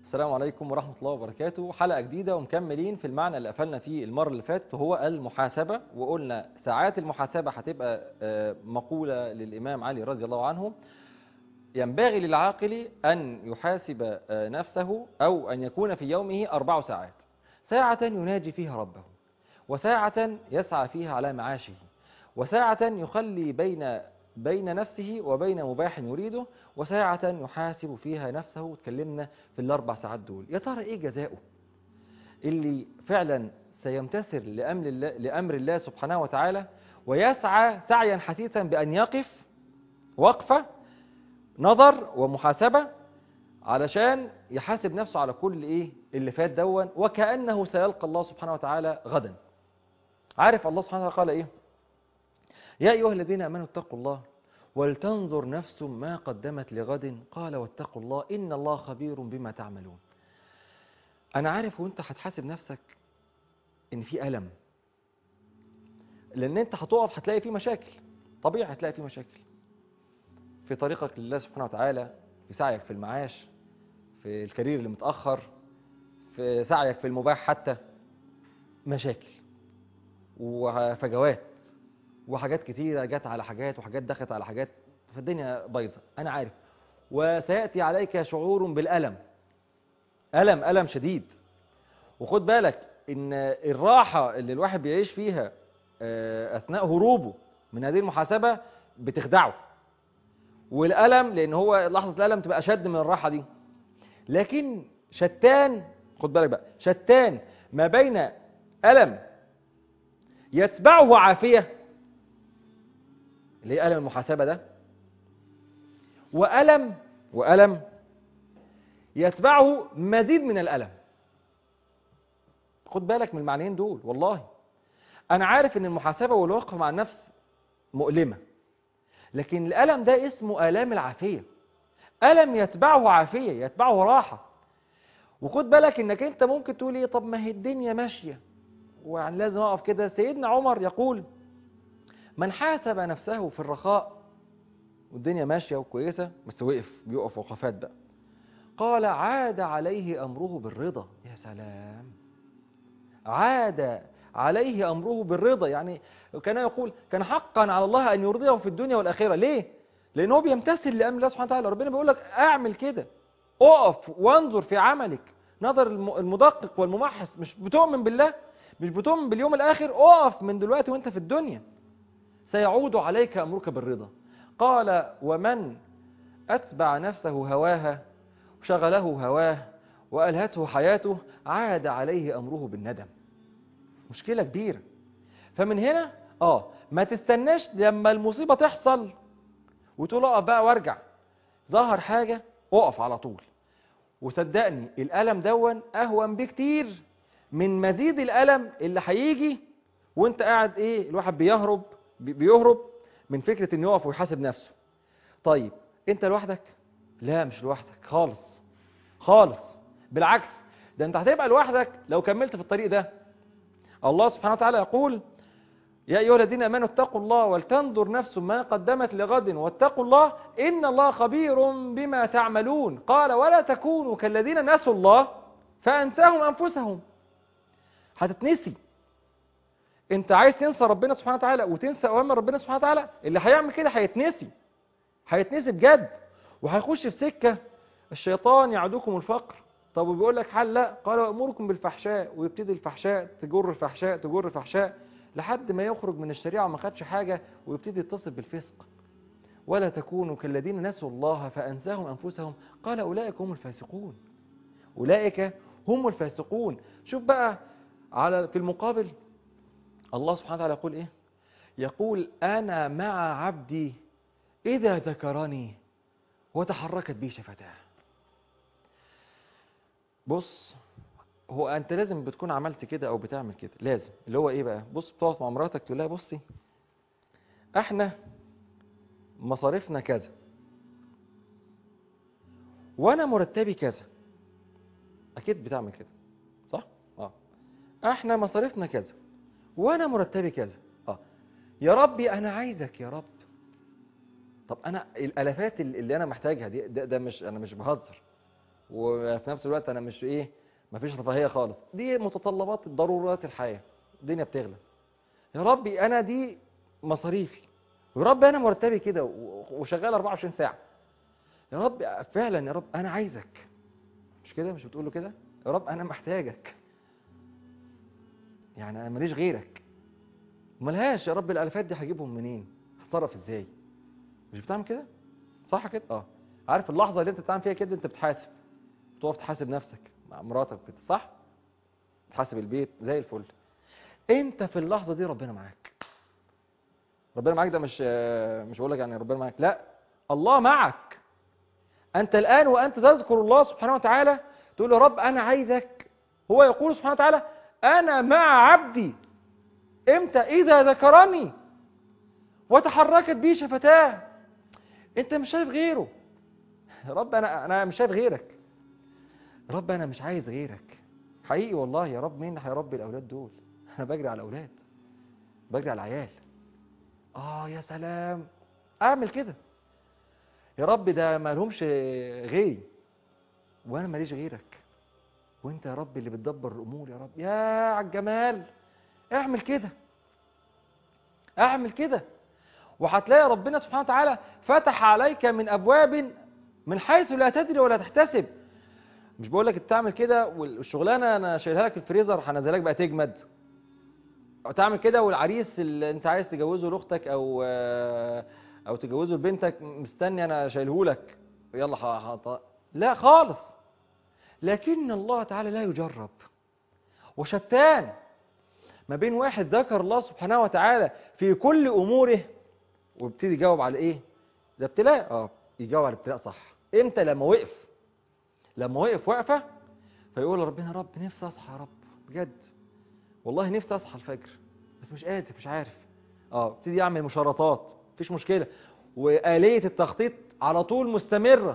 السلام عليكم ورحمة الله وبركاته حلقة جديدة ومكملين في المعنى اللي قفلنا فيه المرة اللي فاتت وهو المحاسبة وقلنا ساعات المحاسبة هتبقى آه، مقولة للإمام علي رضي الله عنه ينبغي للعاقل أن يحاسب آه، نفسه أو أن يكون في يومه أربع ساعات ساعة يناجي فيها ربه وساعة يسعى فيها على معاشه وساعة يخلي بين بين نفسه وبين مباح يريده وساعة يحاسب فيها نفسه وتكلمنا في الأربع ساعات دول يا ترى إيه جزاؤه اللي فعلا سيمتثل لأمر الله, لأمر الله سبحانه وتعالى ويسعى سعيا حثيثا بأن يقف وقفة نظر ومحاسبة علشان يحاسب نفسه على كل إيه اللي فات دون وكأنه سيلقى الله سبحانه وتعالى غدا عارف الله سبحانه وتعالى قال إيه يا أيها الذين آمنوا اتقوا الله ولتنظر نفس ما قدمت لغد قال واتقوا الله إن الله خبير بما تعملون أنا عارف وأنت هتحاسب نفسك إن في ألم لأن أنت هتقف هتلاقي فيه مشاكل طبيعي هتلاقي فيه مشاكل في طريقك لله سبحانه وتعالى في سعيك في المعاش في الكارير اللي متأخر في سعيك في المباح حتى مشاكل وفجوات وحاجات كتيرة جت على حاجات وحاجات دخلت على حاجات فالدنيا بايظة أنا عارف وسيأتي عليك شعور بالألم ألم ألم شديد وخد بالك إن الراحة اللي الواحد بيعيش فيها آه، أثناء هروبه من هذه المحاسبة بتخدعه والألم لأن هو لحظة الألم تبقى أشد من الراحة دي لكن شتان خد بالك بقى شتان ما بين ألم يتبعه عافية اللي هي ألم المحاسبة ده وألم وألم يتبعه مزيد من الألم خد بالك من المعنيين دول والله أنا عارف إن المحاسبة والوقفة مع النفس مؤلمة لكن الألم ده اسمه آلام العافية ألم يتبعه عافية يتبعه راحة وخد بالك إنك أنت ممكن تقول إيه طب ما هي الدنيا ماشية ويعني لازم أقف كده سيدنا عمر يقول من حاسب نفسه في الرخاء والدنيا ماشية وكويسة بس وقف بيقف وقفات بقى قال عاد عليه أمره بالرضا يا سلام عاد عليه أمره بالرضا يعني كان يقول كان حقا على الله أن يرضيه في الدنيا والآخرة ليه؟ لأن هو بيمتثل لأمر الله سبحانه وتعالى ربنا بيقول لك اعمل كده اقف وانظر في عملك نظر الم- المدقق والممحص مش بتؤمن بالله مش بتؤمن باليوم الآخر اقف من دلوقتي وانت في الدنيا سيعود عليك أمرك بالرضا قال ومن أتبع نفسه هواها وشغله هواه وألهته حياته عاد عليه أمره بالندم مشكلة كبيرة فمن هنا آه ما تستناش لما المصيبة تحصل وتقول اقف بقى وارجع ظهر حاجة اقف على طول وصدقني الألم دون أهون بكتير من مزيد الألم اللي هيجي وانت قاعد ايه الواحد بيهرب بي- بيهرب من فكرة انه يقف ويحاسب نفسه طيب انت لوحدك لا مش لوحدك خالص خالص بالعكس ده انت هتبقى لوحدك لو كملت في الطريق ده الله سبحانه وتعالى يقول يا أيها الذين آمنوا اتقوا الله ولتنظر نفس ما قدمت لغد واتقوا الله إن الله خبير بما تعملون قال ولا تكونوا كالذين نسوا الله فأنساهم أنفسهم هتتنسي انت عايز تنسى ربنا سبحانه وتعالى وتنسى اوامر ربنا سبحانه وتعالى اللي هيعمل كده هيتنسي هيتنسي بجد وهيخش في سكه الشيطان يعدكم الفقر طب وبيقول لك حل لا قال وامركم بالفحشاء ويبتدي الفحشاء تجر الفحشاء تجر الفحشاء لحد ما يخرج من الشريعه وما خدش حاجه ويبتدي يتصل بالفسق ولا تكونوا كالذين نسوا الله فانساهم انفسهم قال اولئك هم الفاسقون اولئك هم الفاسقون شوف بقى على في المقابل الله سبحانه وتعالى يقول ايه يقول انا مع عبدي اذا ذكرني وتحركت بي شفتاه بص هو انت لازم بتكون عملت كده او بتعمل كده لازم اللي هو ايه بقى بص بتقعد مع مراتك تقول لها بصي احنا مصاريفنا كذا وانا مرتبي كذا اكيد بتعمل كده صح اه احنا مصاريفنا كذا وانا مرتبي كذا اه يا ربي انا عايزك يا رب طب انا الالافات اللي انا محتاجها دي ده, ده مش انا مش بهزر وفي نفس الوقت انا مش ايه مفيش رفاهيه خالص دي متطلبات ضرورات الحياه الدنيا بتغلى يا ربي انا دي مصاريفي يا رب انا مرتبي كده و- وشغال 24 ساعه يا رب فعلا يا رب انا عايزك مش كده مش بتقول له كده يا رب انا محتاجك يعني انا ماليش غيرك ملهاش يا رب الالفات دي هجيبهم منين هتصرف ازاي مش بتعمل كده صح كده اه عارف اللحظه اللي انت بتعمل فيها كده انت بتحاسب بتقف تحاسب نفسك مع مراتك كده صح تحاسب البيت زي الفل انت في اللحظه دي ربنا معاك ربنا معاك ده مش آه، مش بقول لك يعني ربنا معاك لا الله معك انت الان وانت تذكر الله سبحانه وتعالى تقول له رب انا عايزك هو يقول سبحانه وتعالى انا مع عبدي امتى اذا ذكرني وتحركت بي شفتاه انت مش شايف غيره يا رب انا انا مش شايف غيرك يا رب انا مش عايز غيرك حقيقي والله يا رب مين اللي هيربي الاولاد دول انا بجري على الاولاد بجري على العيال اه يا سلام اعمل كده يا رب ده ما لهمش غيري وانا ماليش غيرك وانت يا رب اللي بتدبر الامور يا رب يا على الجمال اعمل كده اعمل كده وهتلاقي ربنا سبحانه وتعالى فتح عليك من ابواب من حيث لا تدري ولا تحتسب مش بقول لك تعمل كده والشغلانه انا شايلها لك في الفريزر هنزلها لك بقى تجمد او تعمل كده والعريس اللي انت عايز تجوزه لاختك او او تجوزه لبنتك مستني انا شايله لك يلا ح- ح- لا خالص لكن الله تعالى لا يجرب وشتان ما بين واحد ذكر الله سبحانه وتعالى في كل اموره ويبتدي يجاوب على ايه ده ابتلاء اه يجاوب على الابتلاء صح امتى لما وقف لما وقف وقفه فيقول ربنا يا رب نفسي اصحى يا رب بجد والله نفسي اصحى الفجر بس مش قادر مش عارف اه ابتدي يعمل مشارطات مفيش مشكله واليه التخطيط على طول مستمره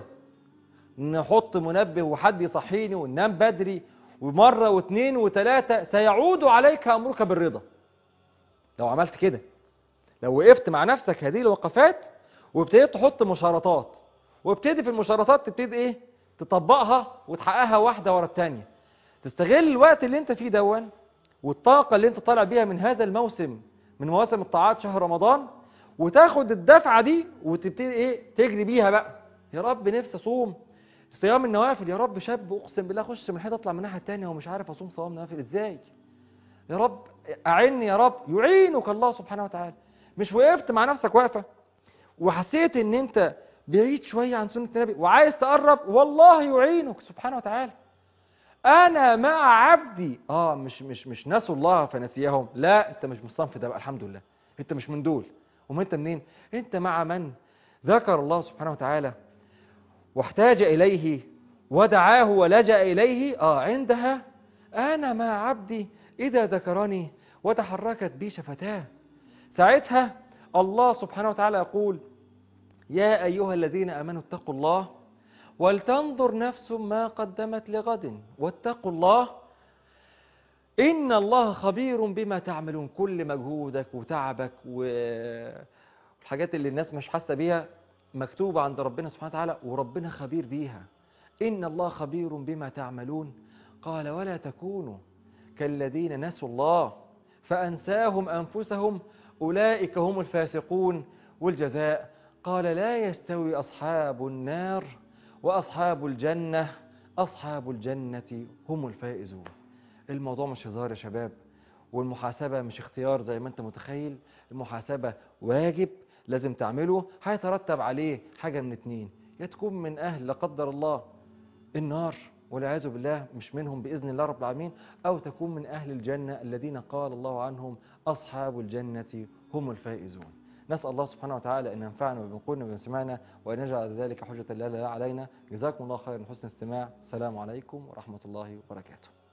نحط منبه وحد يصحيني وننام بدري ومره واثنين وثلاثه سيعود عليك امرك بالرضا لو عملت كده لو وقفت مع نفسك هذه الوقفات وابتديت تحط مشارطات وابتدي في المشارطات تبتدي ايه تطبقها وتحققها واحده ورا الثانيه تستغل الوقت اللي انت فيه دون والطاقه اللي انت طالع بيها من هذا الموسم من مواسم الطاعات شهر رمضان وتاخد الدفعه دي وتبتدي ايه تجري بيها بقى يا رب نفسي اصوم صيام النوافل يا رب شاب اقسم بالله اخش من الحيطه اطلع من الناحيه الثانيه ومش عارف اصوم صيام نوافل ازاي يا رب اعني يا رب يعينك الله سبحانه وتعالى مش وقفت مع نفسك واقفه وحسيت ان انت بعيد شويه عن سنه النبي وعايز تقرب والله يعينك سبحانه وتعالى انا مع عبدي اه مش مش مش نسوا الله فنسيهم لا انت مش من الصنف ده بقى الحمد لله انت مش من دول وما انت منين انت مع من ذكر الله سبحانه وتعالى واحتاج اليه ودعاه ولجا اليه اه عندها انا مع عبدي اذا ذكرني وتحركت بي شفتاه ساعتها الله سبحانه وتعالى يقول يا ايها الذين امنوا اتقوا الله ولتنظر نفس ما قدمت لغد واتقوا الله إن الله خبير بما تعملون كل مجهودك وتعبك والحاجات اللي الناس مش حاسة بيها مكتوبة عند ربنا سبحانه وتعالى وربنا خبير بيها إن الله خبير بما تعملون قال ولا تكونوا كالذين نسوا الله فأنساهم أنفسهم أولئك هم الفاسقون والجزاء قال لا يستوي أصحاب النار وأصحاب الجنة أصحاب الجنة هم الفائزون الموضوع مش هزار يا شباب والمحاسبة مش اختيار زي ما انت متخيل المحاسبة واجب لازم تعمله هيترتب عليه حاجة من اتنين يا تكون من أهل لا قدر الله النار والعياذ بالله مش منهم بإذن الله رب العالمين أو تكون من أهل الجنة الذين قال الله عنهم أصحاب الجنة هم الفائزون نسأل الله سبحانه وتعالى أن ينفعنا بما قلنا وبما سمعنا وأن يجعل ذلك حجة لا لا علينا جزاكم الله خيرا حسن استماع السلام عليكم ورحمة الله وبركاته